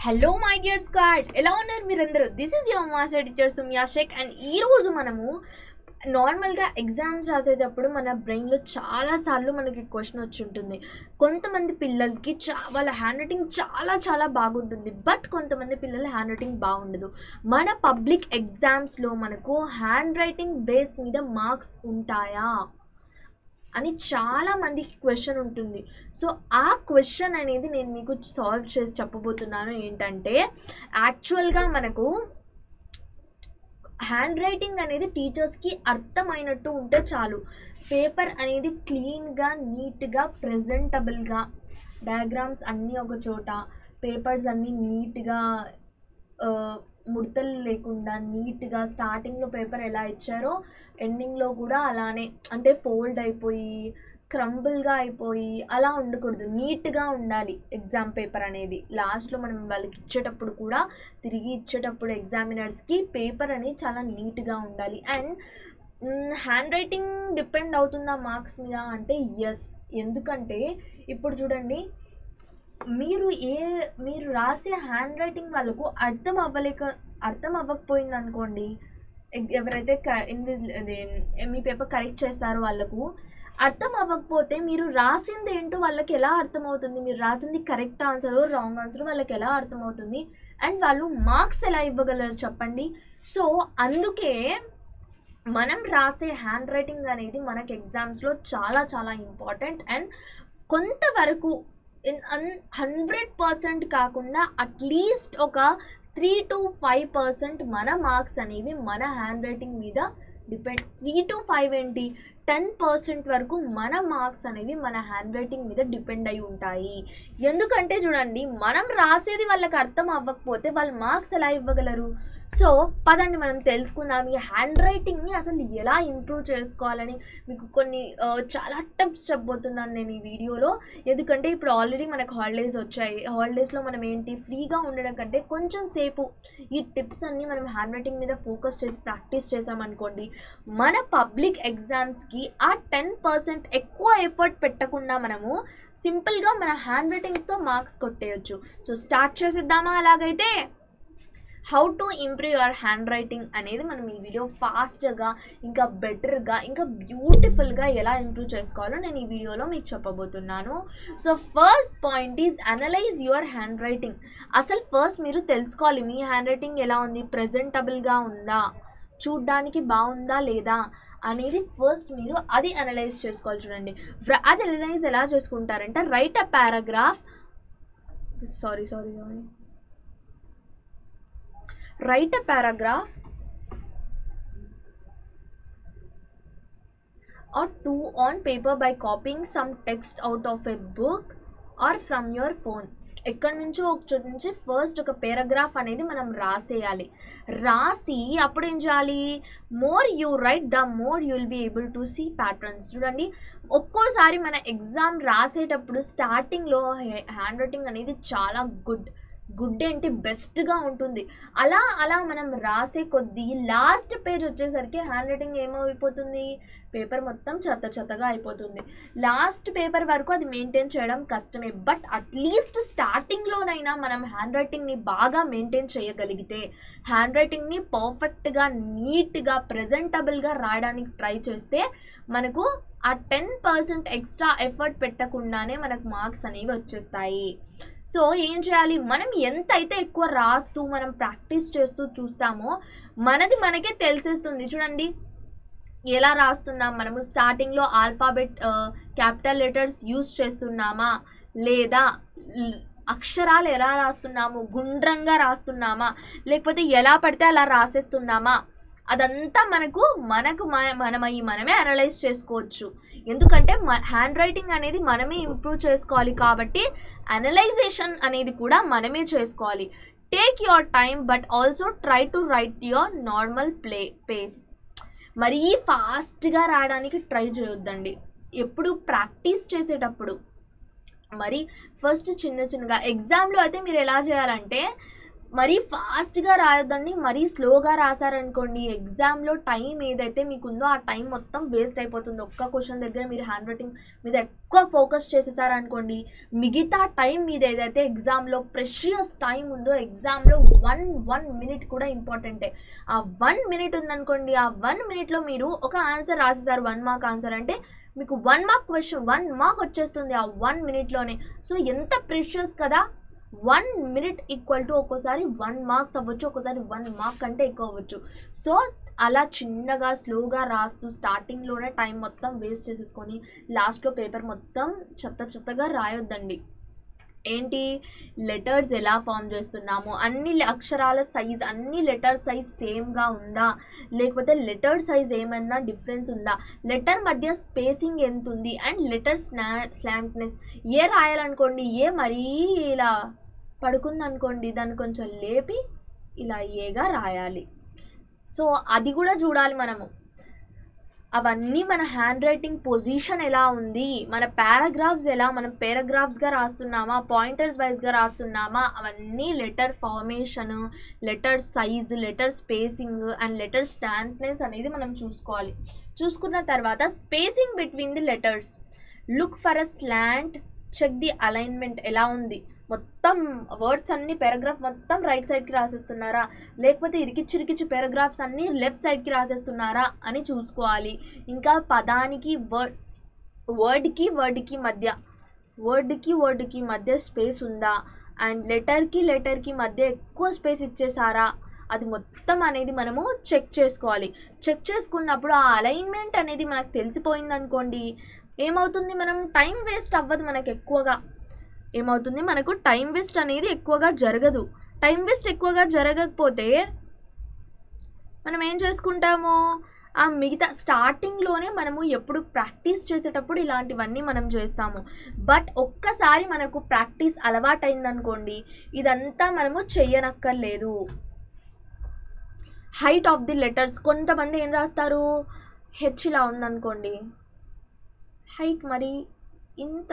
Hello my dear squad ఎలా ఉన్నారు మీరందరూ this is your master teacher Sumya Shaikh and ఈరోజు మనము నార్మల్గా ఎగ్జామ్స్ రాసేటప్పుడు మన బ్రెయిన్లో చాలాసార్లు మనకి క్వశ్చన్ వచ్చి ఉంటుంది కొంతమంది పిల్లలకి చా వాళ్ళ హ్యాండ్ రైటింగ్ చాలా చాలా బాగుంటుంది బట్ కొంతమంది పిల్లల హ్యాండ్ రైటింగ్ బాగుండదు మన పబ్లిక్ ఎగ్జామ్స్లో మనకు హ్యాండ్ రైటింగ్ బేస్ మీద మార్క్స్ ఉంటాయా అని చాలా మందికి క్వశ్చన్ ఉంటుంది సో ఆ క్వశ్చన్ అనేది నేను మీకు సాల్వ్ చేసి చెప్పబోతున్నాను ఏంటంటే యాక్చువల్గా మనకు హ్యాండ్ రైటింగ్ అనేది టీచర్స్కి అర్థమైనట్టు ఉంటే చాలు పేపర్ అనేది క్లీన్గా నీట్గా ప్రజెంటబుల్గా డయాగ్రామ్స్ అన్నీ ఒక చోట పేపర్స్ అన్నీ నీట్గా ముడతలు లేకుండా నీట్గా స్టార్టింగ్లో పేపర్ ఎలా ఇచ్చారో ఎండింగ్లో కూడా అలానే అంటే ఫోల్డ్ అయిపోయి క్రంబుల్గా అయిపోయి అలా ఉండకూడదు నీట్గా ఉండాలి ఎగ్జామ్ పేపర్ అనేది లాస్ట్లో మనం వాళ్ళకి ఇచ్చేటప్పుడు కూడా తిరిగి ఇచ్చేటప్పుడు ఎగ్జామినర్స్కి పేపర్ అనేది చాలా నీట్గా ఉండాలి అండ్ హ్యాండ్ రైటింగ్ డిపెండ్ అవుతుందా మార్క్స్ మీద అంటే ఎస్ ఎందుకంటే ఇప్పుడు చూడండి మీరు ఏ మీరు రాసే హ్యాండ్ రైటింగ్ వాళ్ళకు అర్థం అవ్వలేక అర్థం అవ్వకపోయింది అనుకోండి ఎగ్- ఎవరైతే క ఇన్విజ్ అదే మీ పేపర్ కరెక్ట్ చేస్తారో వాళ్ళకు అర్థం అవ్వకపోతే మీరు రాసింది ఏంటో వాళ్ళకి ఎలా అర్థమవుతుంది మీరు రాసింది కరెక్ట్ ఆన్సర్ రాంగ్ ఆన్సర్ వాళ్ళకి ఎలా అర్థమవుతుంది అండ్ వాళ్ళు మార్క్స్ ఎలా ఇవ్వగలరు చెప్పండి సో అందుకే మనం రాసే హ్యాండ్ రైటింగ్ అనేది మనకి ఎగ్జామ్స్లో చాలా చాలా ఇంపార్టెంట్ అండ్ కొంతవరకు ఇన్ అన్ హండ్రెడ్ పర్సెంట్ కాకుండా అట్లీస్ట్ ఒక త్రీ టు ఫైవ్ పర్సెంట్ మన మార్క్స్ అనేవి మన హ్యాండ్ రైటింగ్ మీద డిపెండ్ త్రీ టు ఫైవ్ ఏంటి టెన్ పర్సెంట్ వరకు మన మార్క్స్ అనేవి మన హ్యాండ్ రైటింగ్ మీద డిపెండ్ అయి ఉంటాయి ఎందుకంటే చూడండి మనం రాసేది వాళ్ళకి అర్థం అవ్వకపోతే వాళ్ళు మార్క్స్ ఎలా ఇవ్వగలరు సో పదండి మనం తెలుసుకుందాం ఈ హ్యాండ్ రైటింగ్ని అసలు ఎలా ఇంప్రూవ్ చేసుకోవాలని మీకు కొన్ని ఆ, చాలా టిప్స్ చెప్పబోతున్నాను నేను ఈ వీడియోలో ఎందుకంటే ఇప్పుడు ఆల్రెడీ మనకు హాలిడేస్ వచ్చాయి హాలిడేస్లో మనం ఏంటి ఫ్రీగా ఉండడం కంటే కొంచెం సేపు ఈ టిప్స్ అన్నీ మనం హ్యాండ్ రైటింగ్ మీద ఫోకస్ చేసి ప్రాక్టీస్ చేసామనుకోండి మన పబ్లిక్ ఎగ్జామ్స్కి ఆ టెన్ పర్సెంట్ ఎక్కువ ఎఫర్ట్ పెట్టకుండా మనము సింపుల్గా మన హ్యాండ్ రైటింగ్స్తో మార్క్స్ కొట్టేయచ్చు సో స్టార్ట్ చేసేద్దామా అలాగైతే how to improve your hand writing అనేది మనం ఈ వీడియో ఫాస్ట్గా ఇంకా బెటర్గా ఇంకా బ్యూటిఫుల్గా ఎలా ఇంప్రూవ్ చేసుకోవాలో నేను ఈ వీడియోలో మీకు చెప్పబోతున్నాను so first point is analyse your hand handwriting అసలు ఫస్ట్ మీరు తెలుసుకోవాలి మీ హ్యాండ్ రైటింగ్ ఎలా ఉంది ప్రజెంటబుల్గా ఉందా చూడ్డానికి బాగుందా లేదా అనేది ఫస్ట్ మీరు అది అనలైజ్ చేసుకోవాలి చూడండి వ్ర- అది అనలైజ్ ఎలా చేసుకుంటారంటే write a paragraph sorry sorry sorry write a paragraph or two on paper by copying some text out of a book or from your phone ఎక్కడి నుంచో ఒక చోటు నుంచి ఫస్ట్ ఒక పారాగ్రాఫ్ అనేది మనం రాసేయాలి రాసి అప్పుడు ఏం చేయాలి more you write the more you will be able to see patterns చూడండి ఒక్కోసారి మన ఎగ్జామ్ రాసేటప్పుడు స్టార్టింగ్లో హ్యాండ్ రైటింగ్ అనేది చాలా గుడ్ గుడ్ ఏంటి బెస్ట్గా ఉంటుంది అలా అలా మనం రాసే కొద్దీ లాస్ట్ పేజ్ వచ్చేసరికి హ్యాండ్ రైటింగ్ ఏమైపోతుంది పేపర్ మొత్తం చెత్త చెత్తగా అయిపోతుంది లాస్ట్ పేపర్ వరకు అది మెయింటైన్ చేయడం కష్టమే బట్ అట్లీస్ట్ స్టార్టింగ్లోనైనా మనం హ్యాండ్ రైటింగ్ని బాగా మెయింటైన్ చేయగలిగితే హ్యాండ్ రైటింగ్ని పర్ఫెక్ట్గా నీట్గా ప్రజెంటబుల్గా రాయడానికి ట్రై చేస్తే మనకు ఆ టెన్ పర్సెంట్ ఎక్స్ట్రా ఎఫర్ట్ పెట్టకుండానే మనకు మార్క్స్ అనేవి వచ్చేస్తాయి సో ఏం చేయాలి మనం ఎంత అయితే ఎక్కువ రాస్తూ మనం ప్రాక్టీస్ చేస్తూ చూస్తామో మనది మనకే తెలిసేస్తుంది చూడండి ఎలా రాస్తున్నాం మనము స్టార్టింగ్లో ఆల్ఫాబెట్ క్యాపిటల్ లెటర్స్ యూస్ చేస్తున్నామా లేదా ల్- అక్షరాలు ఎలా రాస్తున్నాము గుండ్రంగా రాస్తున్నామా లేకపోతే ఎలా పడితే అలా రాసేస్తున్నామా అదంతా మనకు మనకు మ- మనమై మనమే అనలైజ్ చేసుకోవచ్చు ఎందుకంటే హ్యాండ్ రైటింగ్ అనేది మనమే ఇంప్రూవ్ చేసుకోవాలి కాబట్టి అనలైజేషన్ అనేది కూడా మనమే చేసుకోవాలి take your time but also try to write your normal play pace మరీ ఫాస్ట్గా రాయడానికి ట్రై చేయొద్దండి ఎప్పుడు ప్రాక్టీస్ చేసేటప్పుడు మరి ఫస్ట్ చిన్న చిన్నగా ఎగ్జామ్లో అయితే మీరు ఎలా చేయాలంటే మరీ ఫాస్ట్గా రాయొద్దండి మరీ స్లోగా రాశారనుకోండి ఎగ్జామ్లో టైం ఏదైతే మీకు ఉందో ఆ టైం మొత్తం వేస్ట్ అయిపోతుంది ఒక్క క్వశ్చన్ దగ్గర మీరు హ్యాండ్ రైటింగ్ మీద ఎక్కువ ఫోకస్ చేసేసారనుకోండి మిగతా టైం మీద ఏదైతే ఎగ్జామ్లో ప్రెషియస్ టైం ఉందో ఎగ్జామ్లో వన్ వన్ మినిట్ కూడా ఇంపార్టెంటే ఆ వన్ మినిట్ ఉందనుకోండి ఆ వన్ మినిట్లో మీరు ఒక ఆన్సర్ రాసేసారు వన్ మార్క్ ఆన్సర్ అంటే మీకు one mark question one mark వచ్చేస్తుంది ఆ వన్ మినిట్లోనే సో ఎంత ప్రెషియస్ కదా వన్ మినిట్ ఈక్వల్ టు ఒక్కోసారి వన్ మార్క్స్ అవ్వచ్చు ఒక్కోసారి వన్ మార్క్ కంటే ఎక్కువ అవ్వచ్చు సో అలా చిన్నగా స్లోగా రాస్తూ స్టార్టింగ్లోనే టైం మొత్తం వేస్ట్ చేసేసుకొని లాస్ట్లో పేపర్ మొత్తం చెత్త చెత్తగా రాయొద్దండి ఏంటి లెటర్స్ ఎలా ఫామ్ చేస్తున్నాము అన్ని అక్షరాల సైజ్ అన్ని లెటర్ సైజ్ సేమ్గా ఉందా లేకపోతే లెటర్ సైజ్ ఏమైనా డిఫరెన్స్ ఉందా లెటర్ మధ్య స్పేసింగ్ ఎంత ఉంది అండ్ లెటర్ స్నా స్లాంట్నెస్ ఏ రాయాలనుకోండి ఏ మరీ ఇలా పడుకుంది అనుకోండి దాన్ని కొంచెం లేపి ఇలా ఏగా రాయాలి సో అది కూడా చూడాలి మనము అవన్నీ మన హ్యాండ్ రైటింగ్ పొజిషన్ ఎలా ఉంది మన పారాగ్రాఫ్స్ ఎలా మనం పారాగ్రాఫ్స్గా రాస్తున్నామా పాయింటర్స్ వైజ్గా రాస్తున్నామా అవన్నీ letter formation letter size letter spacing and letter స్టాంప్నెస్ అనేది మనం చూసుకోవాలి చూసుకున్న తర్వాత spacing between the letters look for a slant check the alignment ఎలా ఉంది మొత్తం వర్డ్స్ అన్ని పారాగ్రాఫ్ మొత్తం రైట్ సైడ్కి రాసేస్తున్నారా లేకపోతే ఇరికిచ్చి ఇరికిచ్చి పారాగ్రాఫ్స్ అన్ని లెఫ్ట్ సైడ్కి రాసేస్తున్నారా అని చూసుకోవాలి ఇంకా పదానికి వర్డ్ వర్డ్కి వర్డ్కి మధ్య వర్డ్కి వర్డ్కి మధ్య స్పేస్ ఉందా అండ్ లెటర్కి లెటర్కి మధ్య ఎక్కువ స్పేస్ ఇచ్చేసారా అది మొత్తం అనేది మనము చెక్ చేసుకోవాలి చెక్ చేసుకున్నప్పుడు ఆ అలైన్మెంట్ అనేది మనకు తెలిసిపోయింది అనుకోండి ఏమవుతుంది మనం టైం వేస్ట్ అవ్వదు మనకు ఎక్కువగా ఏమవుతుంది మనకు టైం వేస్ట్ అనేది ఎక్కువగా జరగదు టైం వేస్ట్ ఎక్కువగా జరగకపోతే మనం ఏం చేసుకుంటాము ఆ మిగతా స్టార్టింగ్లోనే మనము ఎప్పుడు ప్రాక్టీస్ చేసేటప్పుడు ఇలాంటివన్నీ మనం చేస్తాము బట్ ఒక్కసారి మనకు ప్రాక్టీస్ అలవాటైందనుకోండి ఇదంతా మనము చెయ్యనక్కర్లేదు హైట్ ఆఫ్ ది లెటర్స్ కొంతమంది ఏం రాస్తారు హెచ్ ఇలా ఉందనుకోండి హైట్ మరి ఇంత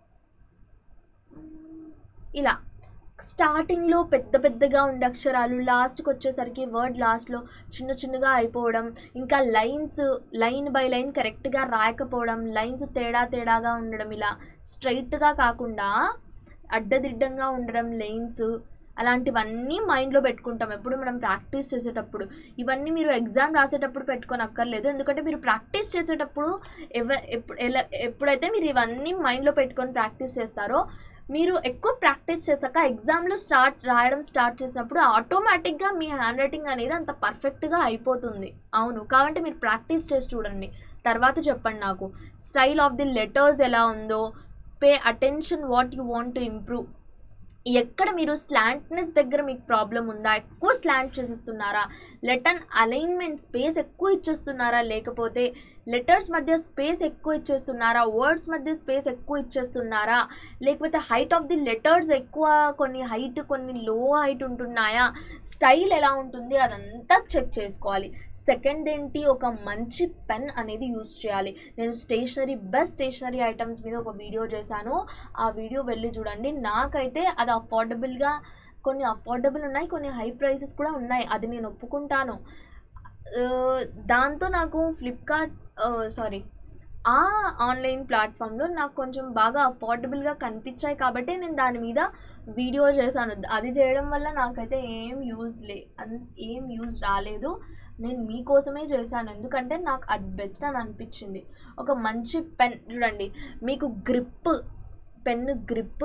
ఇలా స్టార్టింగ్లో పెద్ద పెద్దగా ఉండే అక్షరాలు లాస్ట్కి వచ్చేసరికి వర్డ్ లాస్ట్లో చిన్న చిన్నగా అయిపోవడం ఇంకా లైన్స్ లైన్ బై లైన్ కరెక్ట్గా రాయకపోవడం లైన్స్ తేడా తేడాగా ఉండడం ఇలా స్ట్రైట్గా కాకుండా అడ్డదిడ్డంగా ఉండడం లైన్స్ అలాంటివన్నీ మైండ్లో పెట్టుకుంటాం ఎప్పుడు మనం ప్రాక్టీస్ చేసేటప్పుడు ఇవన్నీ మీరు ఎగ్జామ్ రాసేటప్పుడు పెట్టుకొని అక్కర్లేదు ఎందుకంటే మీరు ప్రాక్టీస్ చేసేటప్పుడు ఎవ ఎప్పుడు ఎలా ఎప్పుడైతే మీరు ఇవన్నీ మైండ్లో పెట్టుకొని ప్రాక్టీస్ చేస్తారో మీరు ఎక్కువ ప్రాక్టీస్ చేశాక ఎగ్జామ్లో స్టార్ట్ రాయడం స్టార్ట్ చేసినప్పుడు ఆటోమేటిక్గా మీ హ్యాండ్ రైటింగ్ అనేది అంత పర్ఫెక్ట్గా అయిపోతుంది అవును కాబట్టి మీరు ప్రాక్టీస్ చేసి చూడండి తర్వాత చెప్పండి నాకు స్టైల్ ఆఫ్ ది లెటర్స్ ఎలా ఉందో pay attention what you want to improve ఎక్కడ మీరు స్లాంట్నెస్ దగ్గర మీకు ప్రాబ్లం ఉందా ఎక్కువ స్లాంట్ చేసేస్తున్నారా లెటర్ అలైన్మెంట్ స్పేస్ ఎక్కువ ఇచ్చేస్తున్నారా లేకపోతే లెటర్స్ మధ్య స్పేస్ ఎక్కువ ఇచ్చేస్తున్నారా వర్డ్స్ మధ్య స్పేస్ ఎక్కువ ఇచ్చేస్తున్నారా లేకపోతే హైట్ ఆఫ్ ది లెటర్స్ ఎక్కువ కొన్ని హైట్ కొన్ని లో హైట్ ఉంటున్నాయా స్టైల్ ఎలా ఉంటుంది అదంతా చెక్ చేసుకోవాలి సెకండ్ ఏంటి ఒక మంచి పెన్ అనేది యూస్ చేయాలి నేను స్టేషనరీ బెస్ట్ స్టేషనరీ ఐటమ్స్ మీద ఒక వీడియో చేశాను ఆ వీడియో వెళ్ళి చూడండి నాకైతే అది అఫోర్డబుల్గా కొన్ని అఫోర్డబుల్ ఉన్నాయి కొన్ని హై ప్రైసెస్ కూడా ఉన్నాయి అది నేను ఒప్పుకుంటాను ఆ, దాంతో నాకు ఫ్లిప్కార్ట్ సారీ ఆ ఆన్లైన్ ప్లాట్ఫామ్లో నాకు కొంచెం బాగా అఫోర్డబుల్గా కనిపించాయి కాబట్టి నేను దాని మీద వీడియో చేశాను అది చేయడం వల్ల నాకైతే ఏం యూజ్ లే అన్- ఏం యూజ్ రాలేదు నేను మీకోసమే చేశాను ఎందుకంటే నాకు అది బెస్ట్ అని అనిపించింది ఒక మంచి పెన్ చూడండి మీకు గ్రిప్ పెన్ గ్రిప్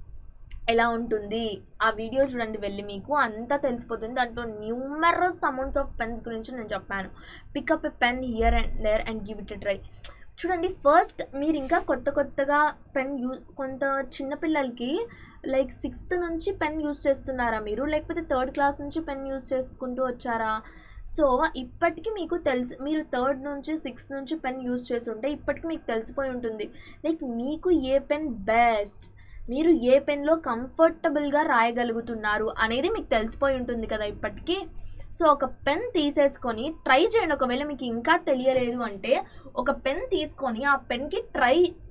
ఎలా ఉంటుంది ఆ వీడియో చూడండి వెళ్ళి మీకు అంతా తెలిసిపోతుంది దాంట్లో న్యూమరస్ అమౌంట్స్ ఆఫ్ పెన్స్ గురించి నేను చెప్పాను pick up a pen here and there and give it a try చూడండి ఫస్ట్ మీరు ఇంకా కొత్త కొత్తగా పెన్ యూ కొంత చిన్నపిల్లలకి లైక్ సిక్స్త్ నుంచి పెన్ యూస్ చేస్తున్నారా మీరు లేకపోతే థర్డ్ క్లాస్ నుంచి పెన్ యూస్ చేసుకుంటూ వచ్చారా సో ఇప్పటికి మీకు తెలిసి మీరు థర్డ్ నుంచి సిక్స్త్ నుంచి పెన్ యూస్ చేసి ఉంటే ఇప్పటికి మీకు తెలిసిపోయి ఉంటుంది లైక్ మీకు ఏ పెన్ బెస్ట్ మీరు ఏ పెన్లో కంఫర్టబుల్గా రాయగలుగుతున్నారు అనేది మీకు తెలిసిపోయి ఉంటుంది కదా ఇప్పటికీ సో ఒక పెన్ తీసేసుకొని ట్రై చేయండి ఒకవేళ మీకు ఇంకా తెలియలేదు అంటే ఒక పెన్ తీసుకొని ఆ పెన్కి ట్రై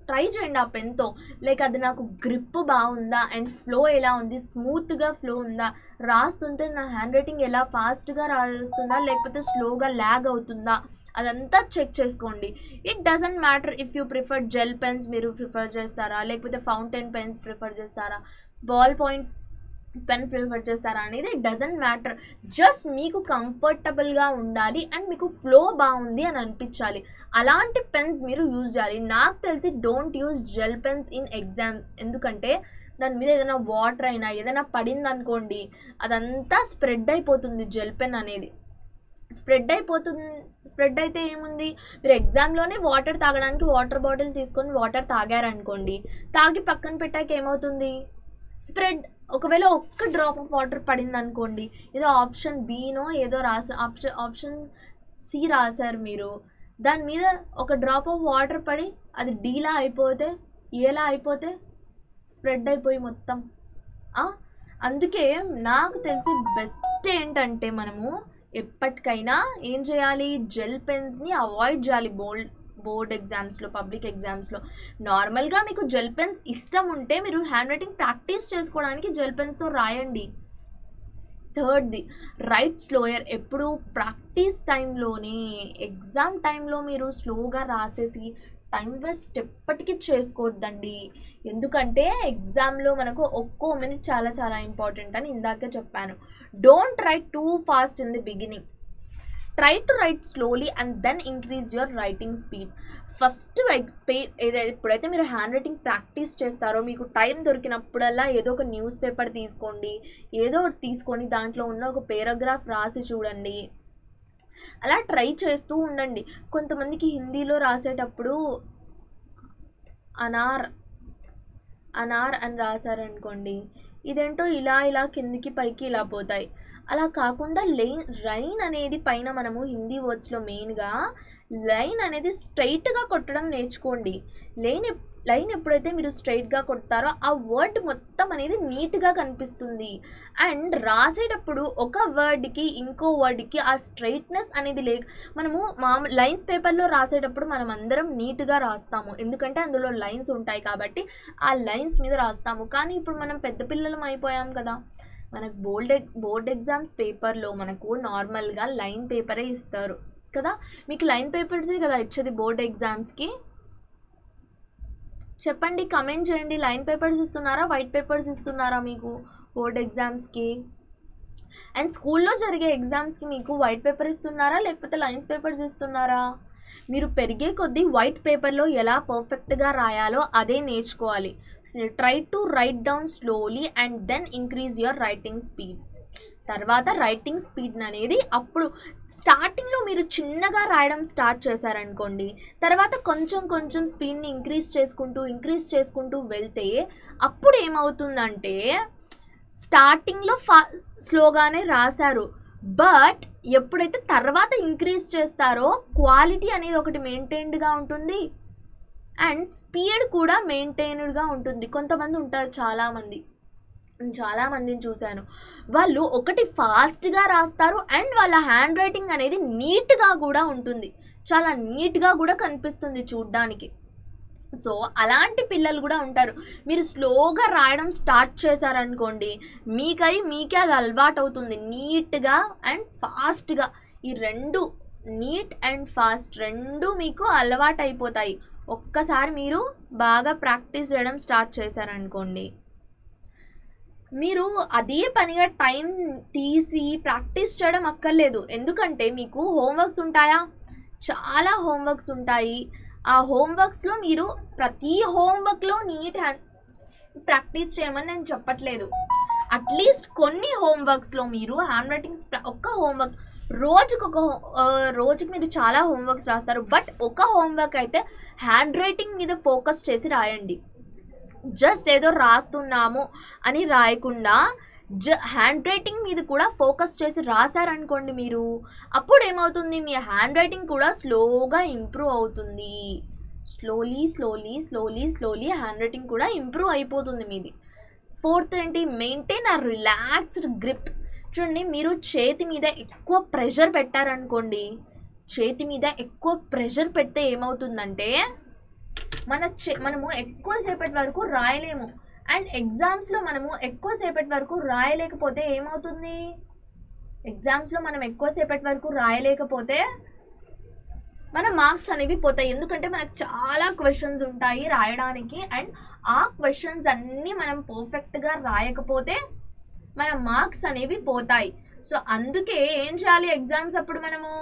ట్రై చేయండి ఆ పెన్తో లైక్ అది నాకు గ్రిప్ బాగుందా అండ్ ఫ్లో ఎలా ఉంది స్మూత్గా ఫ్లో ఉందా రాస్తుంటే నా హ్యాండ్ రైటింగ్ ఎలా ఫాస్ట్గా రాస్తుందా లేకపోతే స్లోగా ల్యాగ్ అవుతుందా అదంతా చెక్ చేసుకోండి it doesn't matter if you prefer gel pens మీరు ప్రిఫర్ చేస్తారా లేకపోతే ఫౌంటైన్ పెన్స్ ప్రిఫర్ చేస్తారా బాల్ పాయింట్ పెన్ ప్రిఫర్ చేస్తారా అనేది ఇట్ డజంట్ మ్యాటర్ జస్ట్ మీకు కంఫర్టబుల్గా ఉండాలి అండ్ మీకు ఫ్లో బాగుంది అని అనిపించాలి అలాంటి పెన్స్ మీరు యూజ్ చేయాలి నాకు తెలిసి don't use gel pens in exams ఎందుకంటే దాని మీద ఏదైనా వాటర్ అయినా ఏదైనా పడింది అనుకోండి అదంతా స్ప్రెడ్ అయిపోతుంది జెల్ పెన్ అనేది స్ప్రెడ్ అయిపోతుంది స్ప్రెడ్ అయితే ఏముంది మీరు ఎగ్జామ్లోనే వాటర్ తాగడానికి వాటర్ బాటిల్ తీసుకొని వాటర్ తాగారనుకోండి తాగి పక్కన పెట్టాక ఏమవుతుంది స్ప్రెడ్ ఒకవేళ ఒక్క డ్రాప్ ఆఫ్ వాటర్ పడింది అనుకోండి ఏదో ఆప్షన్ బీనో ఏదో రాసా ఆప్షన్ ఆప్షన్ సి రాశారు మీరు దాని మీద ఒక డ్రాప్ ఆఫ్ వాటర్ పడి అది డీలా అయిపోతే ఏలా అయిపోతే స్ప్రెడ్ అయిపోయి మొత్తం ఆ? అందుకే నాకు తెలిసి బెస్ట్ ఏంటంటే మనము ఎప్పటికైనా ఏం చేయాలి జెల్ పెన్స్ని అవాయిడ్ చేయాలి బోల్డ్ బోర్డ్ ఎగ్జామ్స్లో పబ్లిక్ ఎగ్జామ్స్లో నార్మల్గా మీకు జెల్ పెన్స్ ఇష్టం ఉంటే మీరు హ్యాండ్ రైటింగ్ ప్రాక్టీస్ చేసుకోవడానికి జెల్ పెన్స్తో రాయండి థర్డ్ది రైట్ స్లోయర్ ఎప్పుడు ప్రాక్టీస్ టైంలోనే ఎగ్జామ్ టైంలో మీరు స్లోగా రాసేసి టైం వేస్ట్ ఎప్పటికీ చేసుకోవద్దండి ఎందుకంటే ఎగ్జామ్లో మనకు ఒక్కో మినిట్ చాలా చాలా ఇంపార్టెంట్ అని ఇందాకే చెప్పాను don't write too fast in the beginning try to write slowly and then increase your writing speed first pay ఏదైతే ఎప్పుడైతే మీరు హ్యాండ్ రైటింగ్ ప్రాక్టీస్ చేస్తారో మీకు టైం దొరికినప్పుడల్లా ఏదో ఒక న్యూస్ పేపర్ తీసుకోండి ఏదో ఒకటి తీసుకొని దాంట్లో ఉన్న ఒక పేరాగ్రాఫ్ రాసి చూడండి అలా ట్రై చేస్తూ ఉండండి కొంతమందికి హిందీలో రాసేటప్పుడు అనార్ అనార్ అని రాశారనుకోండి ఇదేంటో ఇలా ఇలా కిందికి పైకి ఇలా పోతాయి అలా కాకుండా లైన్ లైన్ అనేది పైన మనము హిందీ వర్డ్స్లో మెయిన్గా లైన్ అనేది స్ట్రైట్గా కొట్టడం నేర్చుకోండి లైన్ ఎప్- లైన్ ఎప్పుడైతే మీరు స్ట్రైట్గా కొడతారో ఆ వర్డ్ మొత్తం అనేది నీట్గా కనిపిస్తుంది అండ్ రాసేటప్పుడు ఒక వర్డ్కి ఇంకో వర్డ్కి ఆ స్ట్రైట్నెస్ అనేది లే మనము మామూ లైన్స్ పేపర్లో రాసేటప్పుడు మనం అందరం నీట్గా రాస్తాము ఎందుకంటే అందులో లైన్స్ ఉంటాయి కాబట్టి ఆ లైన్స్ మీద రాస్తాము కానీ ఇప్పుడు మనం పెద్ద పిల్లలం అయిపోయాం కదా మనకు బోర్డ్ బోర్డ్ ఎగ్జామ్స్ పేపర్లో మనకు నార్మల్గా లైన్ పేపరే ఇస్తారు కదా మీకు లైన్ పేపర్సే కదా ఇచ్చేది బోర్డ్ ఎగ్జామ్స్కి చెప్పండి కమెంట్ చేయండి లైన్ పేపర్స్ ఇస్తున్నారా వైట్ పేపర్స్ ఇస్తున్నారా మీకు బోర్డ్ ఎగ్జామ్స్కి అండ్ స్కూల్లో జరిగే ఎగ్జామ్స్కి మీకు వైట్ పేపర్ ఇస్తున్నారా లేకపోతే లైన్స్ పేపర్స్ ఇస్తున్నారా మీరు పెరిగే కొద్దీ వైట్ పేపర్లో ఎలా పర్ఫెక్ట్గా రాయాలో అదే నేర్చుకోవాలి try to write down slowly and then increase your writing speed తర్వాత రైటింగ్ స్పీడ్ అనేది అప్పుడు స్టార్టింగ్లో మీరు చిన్నగా రాయడం స్టార్ట్ చేశారనుకోండి తర్వాత కొంచెం కొంచెం స్పీడ్ని ఇంక్రీజ్ చేసుకుంటూ ఇంక్రీజ్ చేసుకుంటూ వెళ్తే అప్పుడు ఏమవుతుందంటే స్టార్టింగ్లో ఫా స్లోగానే రాశారు బట్ ఎప్పుడైతే తర్వాత ఇంక్రీజ్ చేస్తారో క్వాలిటీ అనేది ఒకటి మెయింటైన్డ్గా ఉంటుంది అండ్ స్పీడ్ కూడా మెయింటైన్డ్గా ఉంటుంది కొంతమంది ఉంటారు చాలామంది నేను చాలామందిని చూశాను వాళ్ళు ఒకటి ఫాస్ట్గా రాస్తారు అండ్ వాళ్ళ హ్యాండ్ రైటింగ్ అనేది నీట్గా కూడా ఉంటుంది చాలా నీట్గా కూడా కనిపిస్తుంది చూడ్డానికి సో అలాంటి పిల్లలు కూడా ఉంటారు మీరు స్లోగా రాయడం స్టార్ట్ చేశారనుకోండి మీకై మీకే అది అలవాటు అవుతుంది నీట్గా అండ్ ఫాస్ట్గా ఈ రెండు నీట్ అండ్ ఫాస్ట్ రెండు మీకు అలవాటు అయిపోతాయి ఒక్కసారి మీరు బాగా ప్రాక్టీస్ చేయడం స్టార్ట్ చేశారనుకోండి మీరు అదే పనిగా టైం తీసి ప్రాక్టీస్ చేయడం అక్కర్లేదు ఎందుకంటే మీకు హోంవర్క్స్ ఉంటాయా చాలా హోంవర్క్స్ ఉంటాయి ఆ హోంవర్క్స్లో మీరు ప్రతి హోంవర్క్లో నీట్ హ్యాండ్ ప్రాక్టీస్ చేయమని నేను చెప్పట్లేదు అట్లీస్ట్ కొన్ని హోంవర్క్స్లో మీరు హ్యాండ్ రైటింగ్స్ ఒక్క హోంవర్క్ రోజుకు ఒక హో- ఆ, రోజుకి మీరు చాలా హోంవర్క్స్ రాస్తారు బట్ ఒక హోంవర్క్ అయితే హ్యాండ్ రైటింగ్ మీద ఫోకస్ చేసి రాయండి జస్ట్ ఏదో రాస్తున్నాము అని రాయకుండా జ హ్యాండ్ రైటింగ్ మీద కూడా ఫోకస్ చేసి రాశారనుకోండి మీరు అప్పుడు ఏమవుతుంది మీ హ్యాండ్ రైటింగ్ కూడా స్లోగా ఇంప్రూవ్ అవుతుంది slowly slowly slowly slowly handwriting కూడా ఇంప్రూవ్ అయిపోతుంది మీది ఫోర్త్ ఏంటి మెయింటైన్ ఆ రిలాక్స్డ్ గ్రిప్ చూడండి మీరు చేతి మీద ఎక్కువ ప్రెషర్ పెట్టారనుకోండి చేతి మీద ఎక్కువ ప్రెషర్ పెడితే ఏమవుతుందంటే మన చే మనము ఎక్కువసేపటి వరకు రాయలేము అండ్ ఎగ్జామ్స్లో మనము ఎక్కువసేపటి వరకు రాయలేకపోతే ఏమవుతుంది ఎగ్జామ్స్లో మనం ఎక్కువసేపటి వరకు రాయలేకపోతే మన మార్క్స్ అనేవి పోతాయి ఎందుకంటే మనకు చాలా క్వశ్చన్స్ ఉంటాయి రాయడానికి అండ్ ఆ క్వశ్చన్స్ అన్నీ మనం పర్ఫెక్ట్గా రాయకపోతే మన మార్క్స్ అనేవి పోతాయి సో అందుకే ఏం చేయాలి ఎగ్జామ్స్ అప్పుడు మనము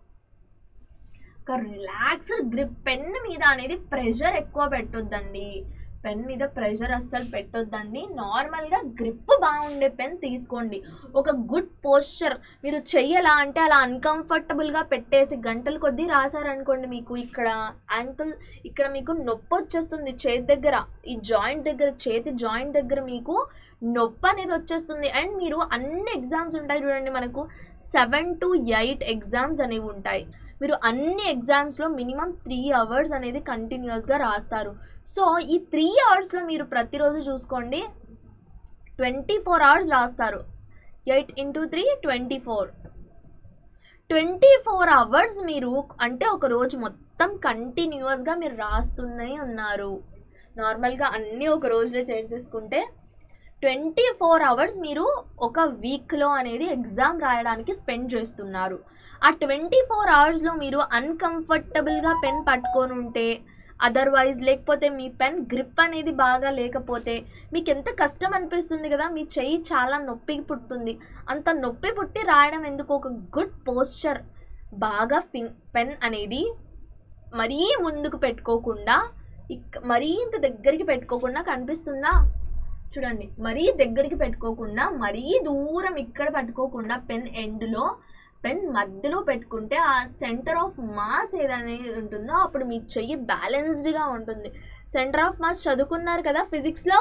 ఒక రిలాక్స్డ్ గ్రిప్ పెన్ మీద అనేది ప్రెషర్ ఎక్కువ పెట్టొద్దండి పెన్ మీద ప్రెషర్ అస్సలు పెట్టొద్దండి నార్మల్గా గ్రిప్ బాగుండే పెన్ తీసుకోండి ఒక గుడ్ పోస్చర్ మీరు చెయ్యలా అంటే అలా అన్కంఫర్టబుల్గా పెట్టేసి గంటల కొద్దీ రాశారనుకోండి మీకు ఇక్కడ యాంకిల్ ఇక్కడ మీకు నొప్పి వచ్చేస్తుంది చేతి దగ్గర ఈ జాయింట్ దగ్గర చేతి జాయింట్ దగ్గర మీకు నొప్పి అనేది వచ్చేస్తుంది అండ్ మీరు అన్ని ఎగ్జామ్స్ ఉంటాయి చూడండి మనకు సెవెన్ టు ఎయిట్ ఎగ్జామ్స్ అనేవి ఉంటాయి మీరు అన్ని ఎగ్జామ్స్లో మినిమం త్రీ అవర్స్ అనేది కంటిన్యూస్గా రాస్తారు సో ఈ త్రీ అవర్స్లో మీరు ప్రతిరోజు చూసుకోండి ట్వంటీ ఫోర్ అవర్స్ రాస్తారు eight into three twenty four twenty four hours మీరు అంటే ఒక రోజు మొత్తం కంటిన్యూస్గా మీరు రాస్తూనే ఉన్నారు నార్మల్గా అన్నీ ఒక రోజులో చేసేసుకుంటే ట్వంటీ ఫోర్ అవర్స్ మీరు ఒక వీక్లో అనేది ఎగ్జామ్ రాయడానికి స్పెండ్ చేస్తున్నారు ఆ ట్వంటీ ఫోర్ అవర్స్లో మీరు అన్కంఫర్టబుల్గా పెన్ పట్టుకొని ఉంటే అదర్వైజ్ లేకపోతే మీ పెన్ గ్రిప్ అనేది బాగా లేకపోతే మీకు ఎంత కష్టం అనిపిస్తుంది కదా మీ చెయ్యి చాలా నొప్పి పుడుతుంది అంత నొప్పి పుట్టి రాయడం ఎందుకు ఒక గుడ్ పోస్చర్ బాగా ఫిన్ పెన్ అనేది మరీ ముందుకు పెట్టుకోకుండా ఇక్ మరీ ఇంత దగ్గరికి పెట్టుకోకుండా కనిపిస్తుందా చూడండి మరీ దగ్గరికి పెట్టుకోకుండా మరీ దూరం ఇక్కడ పట్టుకోకుండా పెన్ ఎండ్లో పెన్ మధ్యలో పెట్టుకుంటే ఆ సెంటర్ ఆఫ్ మాస్ ఏదనేది ఉంటుందో అప్పుడు మీ చెయ్యి బ్యాలెన్స్డ్గా ఉంటుంది సెంటర్ ఆఫ్ మాస్ చదువుకున్నారు కదా ఫిజిక్స్లో